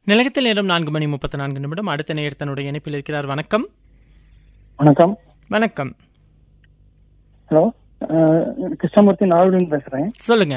நிலையத்தில் நேரம் நான்கு மணி முப்பத்தி நான்கு நிமிடம் அடுத்த நேயர் தன்னுடைய இணைப்பில் இருக்கிறார் வணக்கம் வணக்கம் வணக்கம் ஹலோ அஹ், கிருஷ்ணமூர்த்தி நாகூரின் பேசுறேன் சொல்லுங்க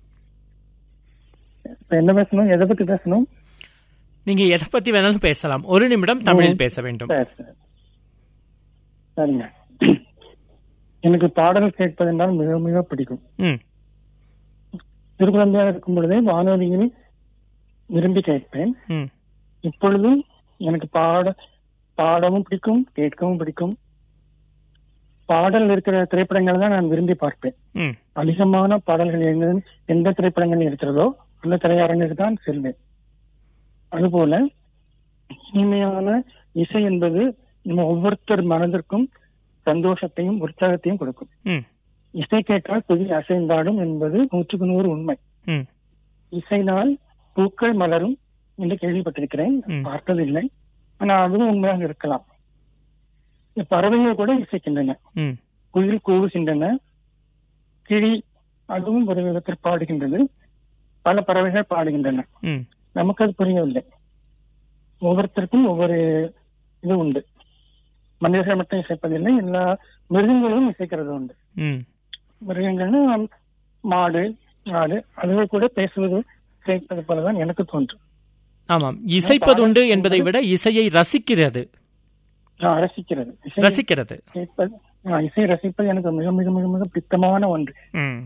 இப்ப என்ன பேசணும் எதை பத்தி பேசணும் நீங்க எதை பத்தி வேணாலும் பேசலாம் ஒரு நிமிடம் தமிழில் பேச வேண்டும் சரி சரி சரிங்க எனக்கு பாடல் கேட்பது என்றால் மிக மிக பிடிக்கும் ம் திருக்குழந்தையாக இருக்கும் பொழுதே வானொலியில் விரும்பி கேட்பேன் ம் இப்பொழுதும் எனக்கு பாட பாடவும் பிடிக்கும் கேட்கவும் பிடிக்கும் பாடல் இருக்கிற திரைப்படங்கள் தான் நான் விரும்பி பார்ப்பேன் ம் அதிகமான பாடல்கள் எங்க எந்த திரைப்படங்கள் இருக்கிறதோ அந்த திரையரங்குக்கு தான் செல்வேன் அதுபோல இனிமையான இசை என்பது நம்ம ஒவ்வொருத்தர் மனதிற்கும் சந்தோஷத்தையும் உற்சாகத்தையும் கொடுக்கும் ம் இசை கேட்டால் புதிய அசைந்தாடும் என்பது நூற்றுக்கு நூறு உண்மை ம் இசைனால் பூக்கள் மலரும் என்று கேள்விப்பட்டிருக்கிறேன் ம். பார்த்ததில்லை ஆனால் அதுவும் உண்மையாக இருக்கலாம் இந்த பறவைகள் கூட இசைக்கின்றன ம் குயில் கூவுகின்றன கிளி அதுவும் ஒரு விதத்தில் பாடுகின்றது பல பறவைகள் பாடுகின்றன ம் நமக்கு அது புரியவில்லை ஒவ்வொருத்தருக்கும் ஒவ்வொரு இது உண்டு மனிதர்கள் மட்டும் இசைப்பதில்லை எல்லா மிருகங்களும் இசைக்கிறது உண்டு ம் மிருகங்கள்னு மாடு ஆடு அதுவே கூட பேசுவது கேட்பது போலதான் எனக்கு தோன்றும் ஆமாம் இசைப்பதுண்டு என்பதை விட இசையை ரசிக்கிறது நான் ரசிக்கிறது இசை ரசிக்கிறது கேட்பது ஆ, இசை ரசிப்பது எனக்கு மிக மிக மிக மிக பிடித்தமான ஒன்று ம்